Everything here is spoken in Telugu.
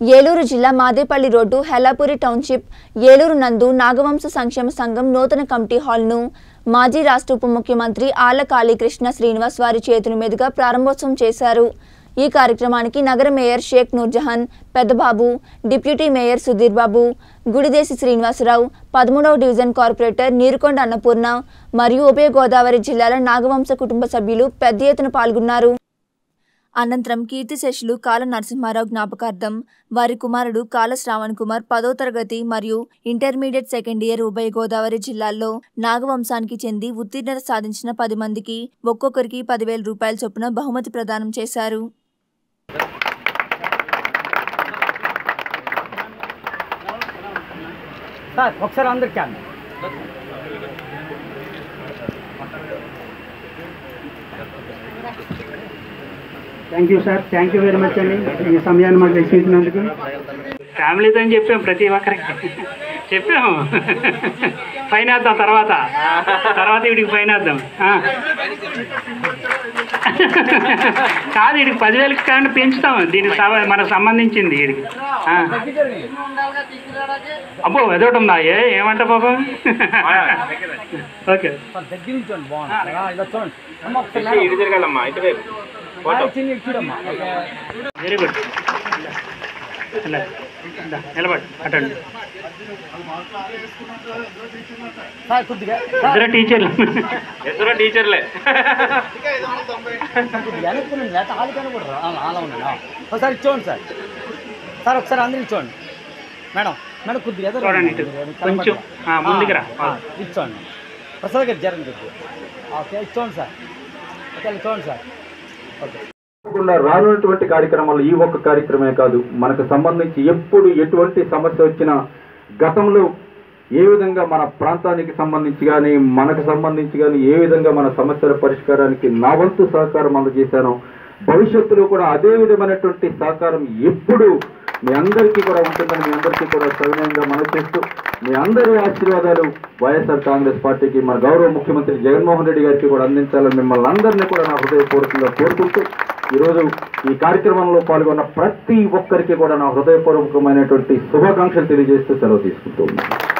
ఏలూరు జిల్లా మాదేపల్లి రోడ్డు హెలాపురి టౌన్షిప్ ఏలూరు నందు నాగవంశ సంక్షేమ సంఘం నూతన కమిటీ హాల్ను మాజీ రాష్ట్ర ఉప ముఖ్యమంత్రి ఆళ్ల కాళీకృష్ణ శ్రీనివాస్ వారి చేతుల మీదుగా ప్రారంభోత్సవం చేశారు ఈ కార్యక్రమానికి నగర mayor Shaik Noorjahan Peddababu deputy mayor Sudheer Babu Gudideshi Srinivasarao పదమూడవ డివిజన్ కార్పొరేటర్ నీరుకొండ అన్నపూర్ణ మరియు ఉభయ గోదావరి జిల్లాల నాగవంశ కుటుంబ సభ్యులు పెద్ద ఎత్తున పాల్గొన్నారు అనంతరం కీర్తిశేషులు కాల నరసింహారావు జ్ఞాపకార్థం వారి కుమారుడు కాల శ్రావణ్ కుమార్ పదో తరగతి మరియు ఇంటర్మీడియట్ సెకండ్ ఇయర్ ఉభయ గోదావరి జిల్లాల్లో నాగవంశానికి చెంది ఉత్తీర్ణత సాధించిన పది మందికి ఒక్కొక్కరికి పదివేల రూపాయల చొప్పున బహుమతి ప్రదానం చేశారు సార్ ఒకసారి అందరికి can thank you sir thank you very much అండి ఈ సమయాన్ని మాకు ఇచ్చినందుకు ఫ్యామిలీతో అని చెప్పాం ప్రతి ఒక్కరికి చెప్పాము ఫైన్ వేద్దాం తర్వాత తర్వాత వీడికి ఫైన్ వేద్దాం ఆ. కాదు వీడికి పదివేలకి కానీ పెంచుతాం దీనికి సవ- మనకు సంబంధించింది వీడికి ఆ. అబ్బో ఎదోటి ఉందా ఏ ఏమంట బాబు ఓకే దగ్గర నుంచి బాగుంది ఇలా చూడండి అమ్మ ఒకసారి ఇటు తిరగాలమ్మా ఇటువైపు ఫోటో చిన్న చూడమ్మా వెరీ గుడ్ ఇలా, ఇలా, నిలబడు అటండి సార్ కొద్దిగా ఇద్దరు టీచర్లు ఇద్దరు టీచర్లే కొద్దిగా వెనక్కునండి లేకపోతే ఆలు కనబడరు అలా అలా ఉండండి ఆ. ఒకసారి చూడండి సార్ సార్ ఒకసారి అందరికి చూడండి మేడం మేడం కొద్దిగా ఎదురు చూడండి ఇటు. రండి. కొంచెం, ఆ, ముందుకు రా. ఆ, ఇటు చూడండి ప్రసాద్ గారు జరగండి కొద్దిగా ఓకే ఇటు చూడండి సార్ ఓకే ఇలా చూడండి సార్ ఓకే తప్పకుండా రానున్నటువంటి కార్యక్రమాలు ఈ ఒక్క కార్యక్రమే కాదు మనకు సంబంధించి ఎప్పుడు ఎటువంటి సమస్య వచ్చినా గతంలో ఏ విధంగా మన ప్రాంతానికి సంబంధించి కానీ మనకు సంబంధించి కానీ ఏ విధంగా మన సమస్యల పరిష్కారానికి నా వంతు సహకారం అందజేశానో భవిష్యత్తులో కూడా అదే విధమైనటువంటి సహకారం ఎప్పుడు మీ అందరికీ కూడా ఉంటుందని మీ అందరికీ కూడా సవినయంగా మనవి చేస్తూ మీ అందరి ఆశీర్వాదాలు వైఎస్ఆర్ కాంగ్రెస్ పార్టీకి మన గౌరవ ముఖ్యమంత్రి జగన్మోహన్ రెడ్డి గారికి కూడా అందించాలని మిమ్మల్ని అందరినీ కూడా నా హృదయపూర్వకంగా కోరుకుంటూ ఈరోజు ఈ కార్యక్రమంలో పాల్గొన్న ప్రతి ఒక్కరికి కూడా నా హృదయపూర్వకమైనటువంటి శుభాకాంక్షలు తెలియజేస్తూ సెలవు తీసుకుంటూ ఉన్నాను